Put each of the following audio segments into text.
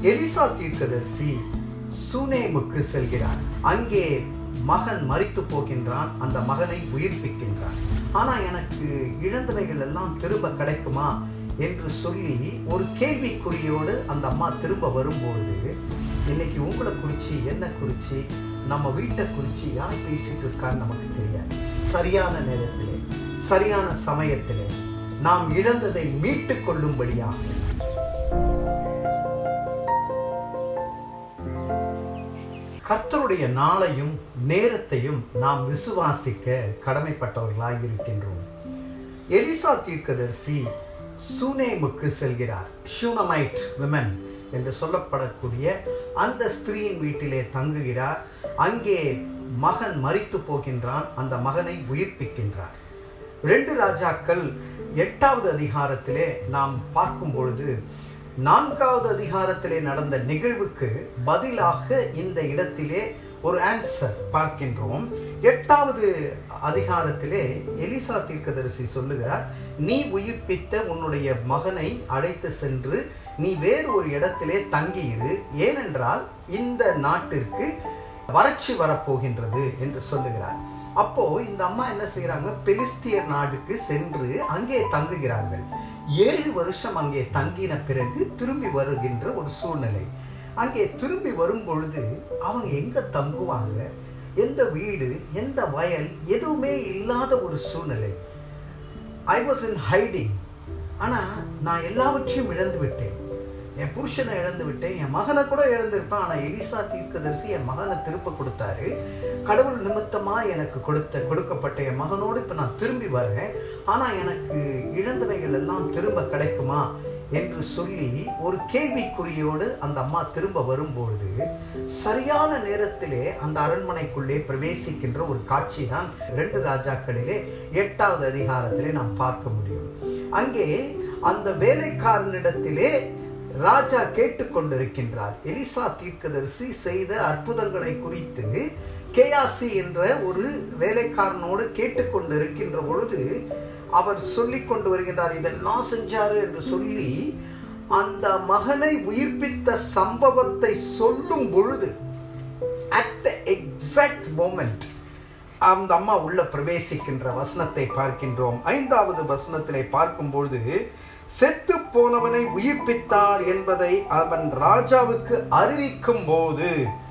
Elisha தீர்க்கதரிசி சூனேமுக்கு செல்கிறார் அங்கே மகன் மரித்து போகின்றான் அந்த மகனை உயிர்ப்பிக்கின்றான் ஆனா எனக்கு இழந்தவைகள் எல்லாம் திரும்ப கிடைக்குமா என்று சொல்லி ஒரு கேள்விக்குறியோடு அந்த அம்மா திரும்ப வரும்பொழுது இன்னைக்கு உங்களை குறிச்சு என்ன குறிச்சு நம்ம வீட்டை குறிச்சு யார் பேசிட்டு இருக்கான்னு நமக்கு தெரியாது சரியான நேரத்திலே சரியான சமயத்திலே நாம் இழந்ததை மீட்டு கொள்ளும்படியாக கர்த்தருடைய நாளையும் நேரத்தையும் நாம் விசுவாசிக்க கடமைப்பட்டவர்களாய் இருக்கின்றோம் எலிசா தீர்க்கதரிசி சூனேமுக்கு செல்கிறார் ஷூனமைட் விமன் என்று சொல்லப்படக்கூடிய அந்த ஸ்திரீயின் வீட்டிலே தங்குகிறார் அங்கே மகன் மரித்து போகின்றான் அந்த மகனை உயிர்ப்பிக்கின்றார் ரெண்டு ராஜாக்கள் எட்டாவது அதிகாரத்திலே நாம் பார்க்கும் பொழுது நான்காவது அதிகாரத்திலே நடந்த நிகழ்வுக்கு பதிலாக இந்த இடத்திலே ஒரு ஆன்சர் பார்க்கின்றோம் எட்டாவது அதிகாரத்திலே எலிசா தீர்க்கதரிசி சொல்லுகிறார் நீ உயிர்ப்பித்த உன்னுடைய மகனை அழைத்து சென்று நீ வேறு ஒரு இடத்திலே தங்கியிரு ஏனென்றால் இந்த நாட்டிற்கு வறட்சி வரப்போகின்றது என்று சொல்லுகிறார் அப்போ இந்த அம்மா என்ன செய்யறாங்க பெலிஸ்தியர் நாடுக்கு சென்று அங்கே தங்குகிறார்கள் ஏழு வருஷம் அங்கே தங்கின பிறகு திரும்பி வருகின்ற ஒரு சூழ்நிலை அங்கே திரும்பி வரும் பொழுது அவங்க எங்க தங்குவாங்க எந்த வீடு எந்த வயல் எதுவுமே இல்லாத ஒரு சூழ்நிலை ஐ வாஸ் இன் ஹைடிங் ஆனா நான் எல்லாவற்றையும் இழந்து விட்டேன் என் புருஷனை இழந்து விட்டேன் என் மகனை கூட இழந்திருப்பேன் ஆனால் எலிசா தீர்க்கதரிசி என் மகனை திருப்ப கொடுத்தாரு கடவுள் நிமித்தமா எனக்கு கொடுத்த கொடுக்கப்பட்ட என் மகனோடு இப்போ நான் திரும்பி வரேன் ஆனால் எனக்கு இழந்தவைகள் எல்லாம் திரும்ப கிடைக்குமா என்று சொல்லி ஒரு கேள்விக்குறியோடு அந்த அம்மா திரும்ப வரும்பொழுது சரியான நேரத்திலே அந்த அரண்மனைக்குள்ளே பிரவேசிக்கின்ற ஒரு காட்சி தான் ரெண்டு ராஜாக்களிலே எட்டாவது அதிகாரத்திலே நாம் பார்க்க முடியும் அங்கே அந்த வேலைக்காரனிடத்திலே ராஜா கேட்டுக்கொண்டிருக்கின்றார் எலிசா தீர்க்கதரிசி செய்த அற்புதங்களை குறித்து கேயாசி என்ற ஒரு வேலைக்காரனோடு கேட்டுக்கொண்டு இருக்கின்ற பொழுது அவர் சொல்லி கொண்டு வருகின்றார் இதெல்லாம் செஞ்சாரு என்று சொல்லி அந்த மகனை உயிர்ப்பித்த சம்பவத்தை சொல்லும் பொழுது அட் த எக்ஸாக்ட் மோமெண்ட் அந்த அம்மா உள்ள பிரவேசிக்கின்ற வசனத்தை பார்க்கின்றோம் ஐந்தாவது வசனத்திலே பார்க்கும் பொழுது செத்து போனவனை உயிர்ப்பித்தார் என்பதை அவன் ராஜாவுக்கு அறிவிக்கும் போது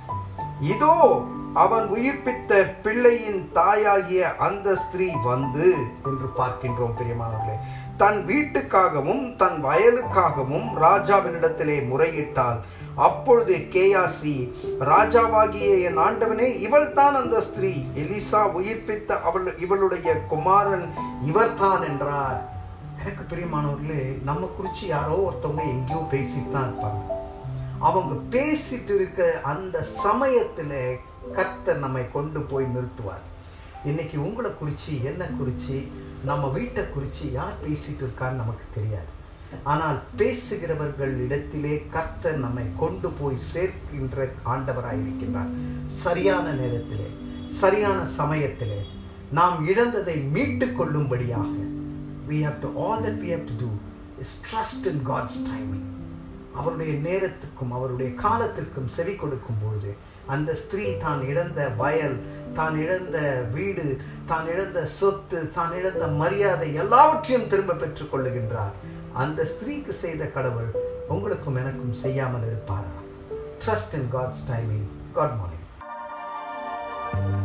இதோ அவன் உயிர்ப்பித்த பிள்ளையின் தாயாகிய அந்த ஸ்திரீ வந்து என்று பார்க்கின்றோம் பிரியமானவர்களே தன் வீட்டுக்காகவும் தன் வயலுக்காகவும் ராஜாவினிடத்திலே முறையிட்டால் அப்பொழுது கேயாசி ராஜாவாகிய என் ஆண்டவனே இவள் தான் அந்த ஸ்திரீ எலிசா உயிர்ப்பித்த அவள் இவளுடைய குமாரன் இவர்தான் என்றார் எனக்கு பிரியமானவர்களே நம்ம குறித்து யாரோ ஒருத்தவங்க எங்கேயோ பேசிட்டு தான் இருப்பாங்க அவங்க பேசிட்டு இருக்க அந்த சமயத்தில் கர்த்தர் நம்மை கொண்டு போய் நிறுத்துவார் இன்னைக்கு உங்களை குறித்து என்ன குறித்து நம்ம வீட்டை குறித்து யார் பேசிட்டு இருக்கான்னு நமக்கு தெரியாது ஆனால் பேசுகிறவர்கள் இடத்திலே கர்த்தர் நம்மை கொண்டு போய் சேர்க்கின்ற ஆண்டவராய் இருக்கின்றார் சரியான நேரத்திலே சரியான சமயத்திலே நாம் இழந்ததை மீட்டு கொள்ளும்படியாக we have to all that we have to do is trust in God's timing அவருடைய நேரத்துக்கும் அவருடைய காலத்திற்கும் செவி கொடுக்கும் பொழுது அந்த ஸ்திரீ தான் இழந்த வயல் தான் இழந்த வீடு தான் இழந்த சொத்து தான் இழந்த மரியாதை எல்லாவற்றையும் திரும்ப பெற்றுக் கொள்ளுகின்றார் அந்த ஸ்திரீக்கு செய்த கடவுள் உங்களுக்கும் எனக்கும் செய்யாமல் இருப்பாரா trust in God's timing good morning